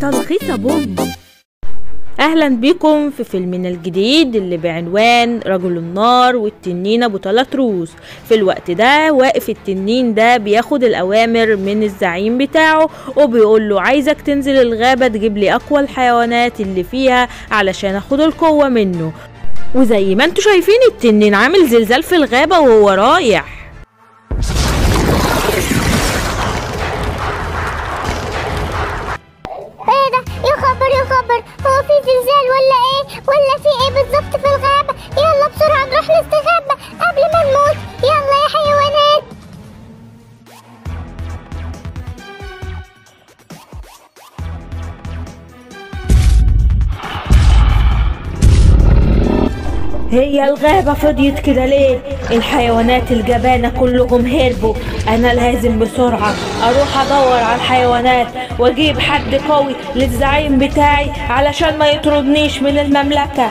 تلخيصة بوم اهلا بكم في فيلمنا الجديد اللي بعنوان رجل النار والتنين ابو تلات روس في الوقت ده واقف التنين ده بياخد الاوامر من الزعيم بتاعه وبيقول له عايزك تنزل الغابة تجيب لي اقوى الحيوانات اللي فيها علشان اخد القوة منه وزي ما انتوا شايفين التنين عامل زلزال في الغابة وهو رايح ايه ده يا خبر يا خبر هو في زلزال ولا ايه ولا في ايه بالظبط في الغابة يلا بسرعة نروح نستخبى قبل ما نموت يلا يا حيوانات هي الغابة فضيت كده ليه؟ الحيوانات الجبانة كلهم هربوا أنا لازم بسرعة أروح أدور على الحيوانات وأجيب حد قوي للزعيم بتاعي علشان ما يطردنيش من المملكة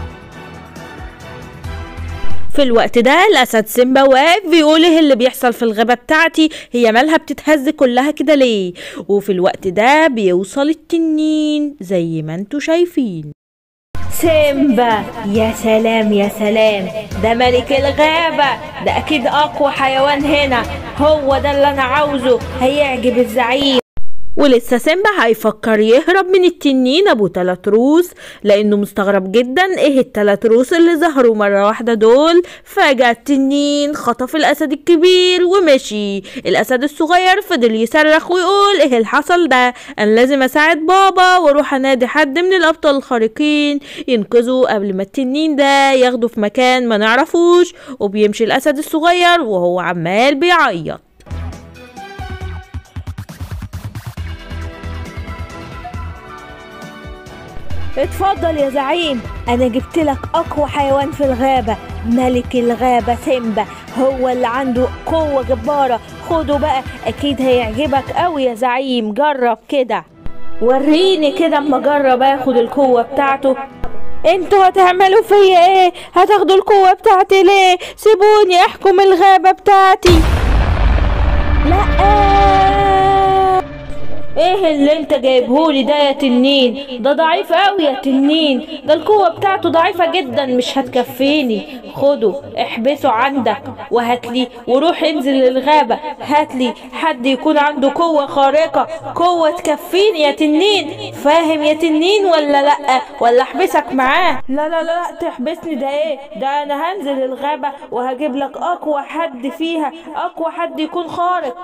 في الوقت ده الأسد سيمبا واقف بيقول ايه اللي بيحصل في الغابة بتاعتي هي مالها بتتهز كلها كده ليه وفي الوقت ده بيوصل التنين زي ما انتوا شايفين سيمبا يا سلام يا سلام ده ملك الغابة ده أكيد أقوى حيوان هنا هو ده اللي أنا عاوزه هيعجب الزعيم ولسه سيمبا هيفكر يهرب من التنين ابو تلات روس لانه مستغرب جدا ايه التلات روس اللي ظهروا مره واحده دول فجاه التنين خطف الاسد الكبير ومشي الاسد الصغير فضل يصرخ ويقول ايه اللي حصل ده انا لازم اساعد بابا واروح انادي حد من الابطال الخارقين ينقذه قبل ما التنين ده ياخده في مكان ما نعرفوش وبيمشي الاسد الصغير وهو عمال بيعيط اتفضل يا زعيم انا جبت لك اقوى حيوان في الغابة ملك الغابة سيمبا هو اللي عنده قوة جبارة خده بقى اكيد هيعجبك قوي يا زعيم جرب كده وريني كده اما اجرب اخد القوة بتاعته انتوا هتعملوا فيا ايه هتاخدوا القوة بتاعتي ليه سيبوني احكم الغابة بتاعتي لا ايه اللي انت جايبهولي ده يا تنين ده ضعيف قوي يا تنين ده القوة بتاعته ضعيفة جدا مش هتكفيني خده احبسه عندك وهاتلي وروح انزل للغابة هاتلي حد يكون عنده قوة خارقة قوة تكفيني يا تنين فاهم يا تنين ولا لأ ولا احبسك معاه لا لا لا تحبسني ده ايه ده انا هنزل الغابة وهجيب لك اقوى حد فيها اقوى حد يكون خارق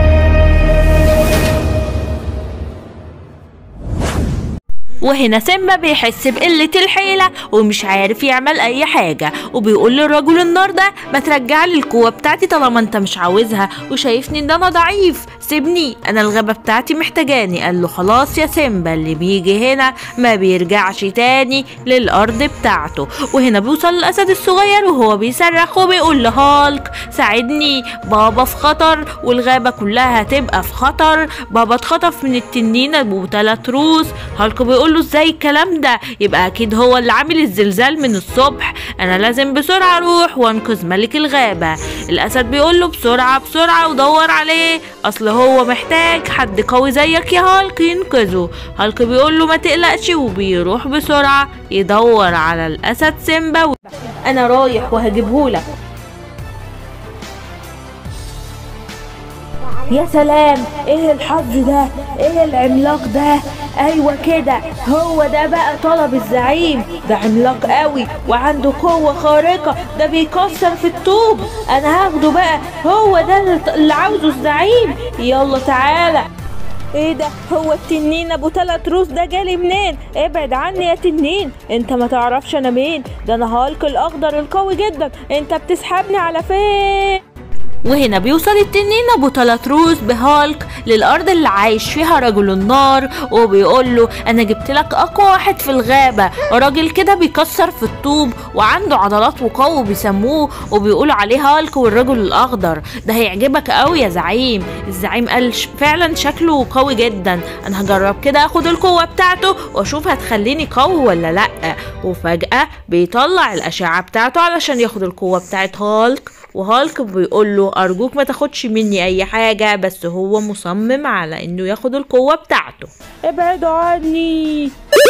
وهنا سيمبا بيحس بقلة الحيلة ومش عارف يعمل أي حاجة وبيقول للرجل النار ده ما ترجع لي القوة بتاعتي طالما أنت مش عاوزها وشايفني إن أنا ضعيف سيبني أنا الغابة بتاعتي محتاجاني قال له خلاص يا سيمبا اللي بيجي هنا ما بيرجعش تاني للأرض بتاعته وهنا بيوصل الأسد الصغير وهو بيصرخ وبيقول لهالك ساعدني بابا في خطر والغابة كلها هتبقى في خطر بابا اتخطف من التنين أبو تلات روس هالك بيقول له ازاي الكلام ده يبقى اكيد هو اللي عامل الزلزال من الصبح انا لازم بسرعه اروح وانقذ ملك الغابه الاسد بيقول له بسرعه بسرعه ودور عليه اصل هو محتاج حد قوي زيك يا هالك ينقذه هالك بيقول له ما تقلقش وبيروح بسرعه يدور على الاسد سيمبا و... انا رايح وهجيبهولك يا سلام ايه الحظ ده ايه العملاق ده ايوه كده هو ده بقى طلب الزعيم ده عملاق قوي وعنده قوة خارقة ده بيكسر في الطوب انا هاخده بقى هو ده اللي عاوزه الزعيم يلا تعالى ايه ده هو التنين ابو تلات روس ده جالي منين ابعد عني يا تنين انت ما تعرفش انا مين ده انا هالك الاخضر القوي جدا انت بتسحبني على فين وهنا بيوصل التنين ابو تلات روس بهالك للارض اللي عايش فيها رجل النار وبيقول له انا جبت لك اقوى واحد في الغابه راجل كده بيكسر في الطوب وعنده عضلات وقوه بيسموه وبيقولوا عليه هالك والرجل الاخضر ده هيعجبك قوي يا زعيم الزعيم قال ش- فعلا شكله قوي جدا انا هجرب كده اخد القوه بتاعته واشوف هتخليني قوي ولا لا وفجاه بيطلع الاشعه بتاعته علشان ياخد القوه بتاعت هالك وهالك بيقول له ارجوك ما تاخدش مني اي حاجة بس هو مصمم على انه ياخد القوة بتاعته ابعدوا عني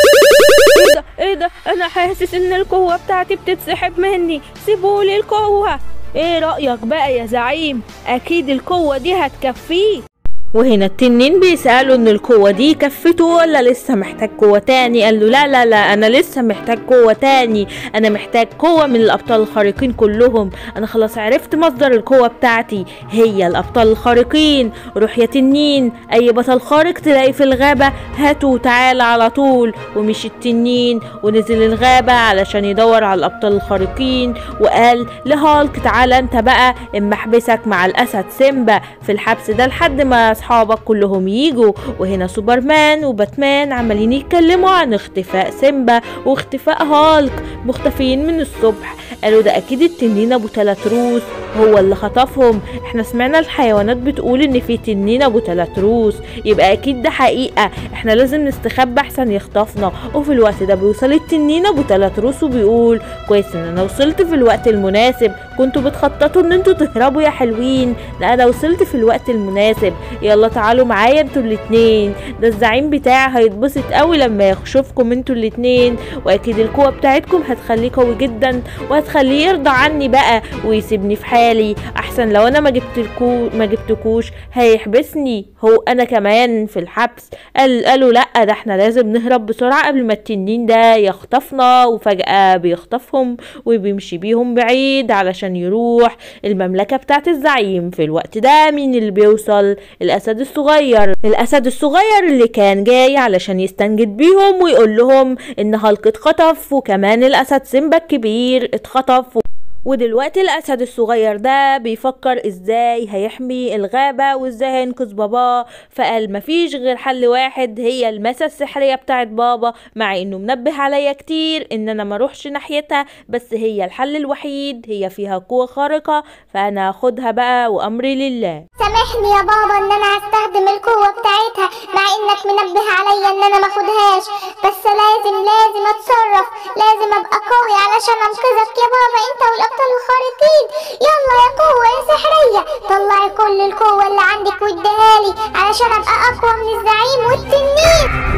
ايه ده ايه ده انا حاسس ان القوة بتاعتي بتتسحب مني سيبولي القوة ايه رأيك بقى يا زعيم اكيد القوة دي هتكفيه وهنا التنين بيسأله ان القوة دي كفته ولا لسه محتاج قوة تاني قال له لا لا لا انا لسه محتاج قوة تاني انا محتاج قوة من الابطال الخارقين كلهم انا خلاص عرفت مصدر القوة بتاعتي هي الابطال الخارقين روح يا تنين اي بطل خارق تلاقي في الغابة هاته وتعالى على طول ومشي التنين ونزل الغابة علشان يدور على الابطال الخارقين وقال لهالك تعالى انت بقى اما احبسك مع الاسد سيمبا في الحبس ده لحد ما اصحابك كلهم يجوا وهنا سوبرمان وباتمان عمالين يتكلموا عن اختفاء سيمبا واختفاء هالك مختفيين من الصبح قالوا ده اكيد التنين ابو تلات روس هو اللي خطفهم احنا سمعنا الحيوانات بتقول ان في تنين ابو تلات روس يبقى اكيد ده حقيقة احنا لازم نستخبى احسن يخطفنا وفي الوقت ده بيوصل التنين ابو تلات روس وبيقول كويس ان انا وصلت في الوقت المناسب كنتوا بتخططوا ان انتوا تهربوا يا حلوين لا انا وصلت في الوقت المناسب يلا تعالوا معايا انتوا الاتنين ده الزعيم بتاعي هيتبسط قوي لما يشوفكم انتوا الاتنين واكيد القوة بتاعتكم هتخليه قوي جدا وهتخليه يرضى عني بقى ويسيبني في حالي احسن لو انا ما جبتلكو ما جبتكوش هيحبسني هو انا كمان في الحبس قال قالوا لا ده احنا لازم نهرب بسرعة قبل ما التنين ده يخطفنا وفجأة بيخطفهم وبيمشي بيهم بعيد علشان يروح المملكة بتاعت الزعيم في الوقت ده مين اللي بيوصل الاسد الصغير الاسد الصغير اللي كان جاي علشان يستنجد بيهم ويقول لهم ان هالك اتخطف وكمان الاسد سيمبا الكبير اتخطف ودلوقتي الاسد الصغير ده بيفكر ازاي هيحمي الغابة وازاي هينقذ باباه فقال مفيش غير حل واحد هي المسا السحرية بتاعت بابا مع انه منبه عليا كتير ان انا ما اروحش ناحيتها بس هي الحل الوحيد هي فيها قوة خارقة فانا هاخدها بقى وامري لله سامحني يا بابا ان انا هستخدم القوة بتاعتها مع انك منبه عليا ان انا ماخدهاش بس لازم لازم اتصرف لازم ابقى قوي علشان انقذك يا بابا انت والابطال الخارقين يلا يا قوة يا سحرية طلعي كل القوة اللي عندك واديها لي علشان ابقى اقوى من الزعيم والتنين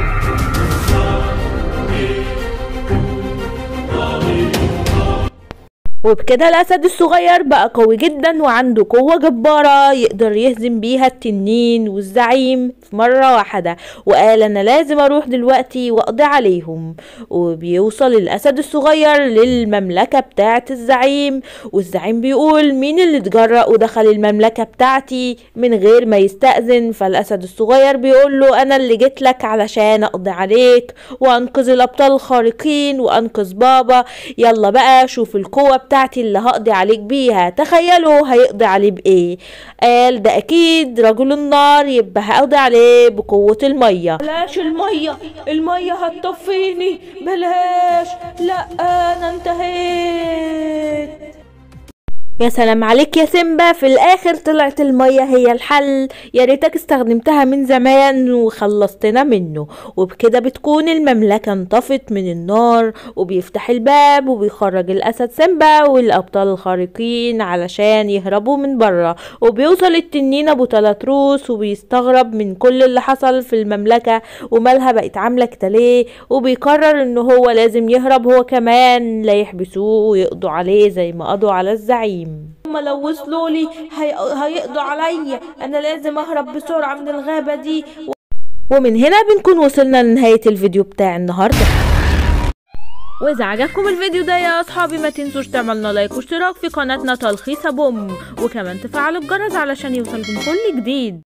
وبكده الأسد الصغير بقى قوي جدا وعنده قوة جبارة يقدر يهزم بيها التنين والزعيم في مرة واحدة وقال أنا لازم أروح دلوقتي وأقضي عليهم وبيوصل الأسد الصغير للمملكة بتاعة الزعيم والزعيم بيقول مين اللي اتجرأ ودخل المملكة بتاعتي من غير ما يستأذن فالأسد الصغير بيقول له أنا اللي جيت لك علشان أقضي عليك وأنقذ الأبطال الخارقين وأنقذ بابا يلا بقى شوف القوة بتاعتي اللي هقضي عليك بيها تخيلوا هيقضي عليه بإيه قال ده أكيد رجل النار يبقى هقضي عليه بقوة المية بلاش المية المية هتطفيني بلاش لا أنا انتهيت يا سلام عليك يا سيمبا في الاخر طلعت المية هي الحل يا ريتك استخدمتها من زمان وخلصتنا منه وبكده بتكون المملكة انطفت من النار وبيفتح الباب وبيخرج الاسد سيمبا والابطال الخارقين علشان يهربوا من بره وبيوصل التنين ابو تلات روس وبيستغرب من كل اللي حصل في المملكة ومالها بقت عاملة كده ليه وبيقرر ان هو لازم يهرب هو كمان لا يحبسوه ويقضوا عليه زي ما قضوا على الزعيم هما لو وصلوا لي هي... هيقضوا عليا انا لازم اهرب بسرعه من الغابه دي ومن هنا بنكون وصلنا لنهايه الفيديو بتاع النهارده واذا عجبكم الفيديو ده يا اصحابي ما تنسوش تعملنا لايك واشتراك في قناتنا تلخيص بوم وكمان تفعلوا الجرس علشان يوصلكم كل جديد